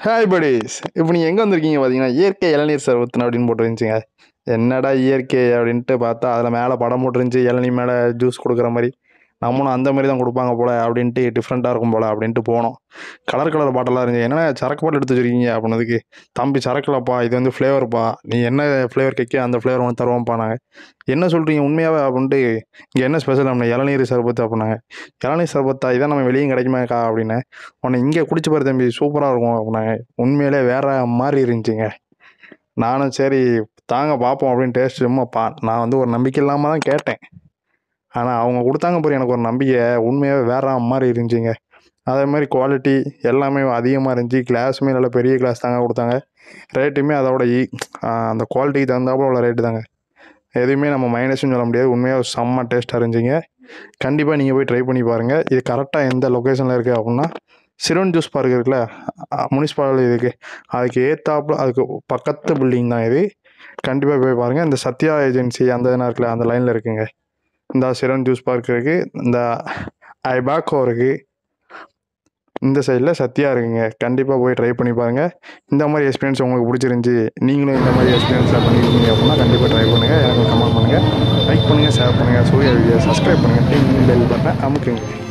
hi buddies இப்போ நீங்கள் எங்கே வந்திருக்கீங்க பார்த்தீங்கன்னா இயற்கை இளநீர் சர்வத்தின் அப்படின்னு போட்டுருந்துச்சுங்க என்னடா இயற்கை அப்படின்ட்டு பார்த்தா அதில் மேலே படம் போட்டுருந்துச்சு இளநீ மேலே ஜூஸ் கொடுக்குற மாதிரி நம்மளும் அந்த மாதிரி தான் கொடுப்பாங்க போல் அப்படின்ட்டு டிஃப்ரெண்ட்டாக இருக்கும் போல் அப்படின்ட்டு போனோம் கலர் கலர் பாட்டலாக இருந்துச்சு என்னடா சரக்கு பாட்டில் எடுத்து வச்சிருக்கீங்க அப்படின்னதுக்கு தம்பி சரக்குலப்பா இது வந்து ஃப்ளேவர்ப்பா நீ என்ன ஃப்ளேவர் கேட்க அந்த ஃப்ளேவர் ஒன்று தருவோம்ப்பா நாங்கள் என்ன சொல்கிறீங்க உண்மையாகவே அப்படின்ட்டு இங்கே என்ன ஸ்பெஷல் அப்படின்னா இளநீர் சர்பத்து அப்படின்னாங்க இளநீர் சர்பத்தா இதான் நம்ம வெளியும் கிடைக்குமாக்கா அப்படின்னு உன்னை இங்கே குடிச்சு பாரு தம்பி சூப்பராக இருக்கும் அப்படின்னாங்க உண்மையிலே வேற மாதிரி இருந்துச்சுங்க நானும் சரி தாங்க பார்ப்போம் அப்படின்னு டேஸ்ட் சும்மா பா நான் வந்து ஒரு நம்பிக்கை இல்லாமல் தான் கேட்டேன் ஆனால் அவங்க கொடுத்தாங்க பாரு எனக்கு ஒரு நம்பிக்கை உண்மையாகவே வேற மாதிரி இருந்துச்சுங்க அதே மாதிரி குவாலிட்டி எல்லாமே அதிகமாக இருந்துச்சு கிளாஸுமே நல்ல பெரிய கிளாஸ் தாங்க கொடுத்தாங்க ரேட்டுமே அதோட ஈ அந்த குவாலிட்டிக்கு தகுந்தாப்புல உள்ள ரேட்டு தாங்க எதுவுமே நம்ம மைனஸ்னு சொல்ல முடியாது உண்மையாக செம்ம டேஸ்ட்டாக இருந்துச்சுங்க கண்டிப்பாக நீங்கள் போய் ட்ரை பண்ணி பாருங்கள் இது கரெக்டாக எந்த லொக்கேஷனில் இருக்குது அப்படின்னா சிறுவன் ஜூஸ் பார்க் இருக்குல்ல முனிசிபாலிட்டி இதுக்கு அதுக்கு ஏத்தாப்புல அதுக்கு பக்கத்து பில்டிங் தான் இது கண்டிப்பாக போய் பாருங்கள் இந்த சத்யா ஏஜென்சி அந்த இதெல்லாம் இருக்குல்ல அந்த லைனில் இருக்குங்க இந்த சிறுவன் ஜூஸ் பார்க் இருக்குது இந்த ஐபாக்கோ இருக்குது இந்த சைடில் சத்யா இருக்குங்க கண்டிப்பாக போய் ட்ரை பண்ணி பாருங்கள் இந்த மாதிரி எக்ஸ்பீரியன்ஸ் உங்களுக்கு பிடிச்சிருந்துச்சி நீங்களும் இந்த மாதிரி எக்ஸ்பீரியன்ஸாக பண்ணியிருக்கீங்க அப்படின்னா கண்டிப்பாக ட்ரை பண்ணுங்கள் எனக்கு கமெண்ட் பண்ணுங்கள் லைக் பண்ணுங்கள் ஷேர் பண்ணுங்கள் சூர்யா வீடியோ சப்ஸ்கிரைப் பண்ணுங்கள் டிங் பெல் பட்டனை அமுக்குங்க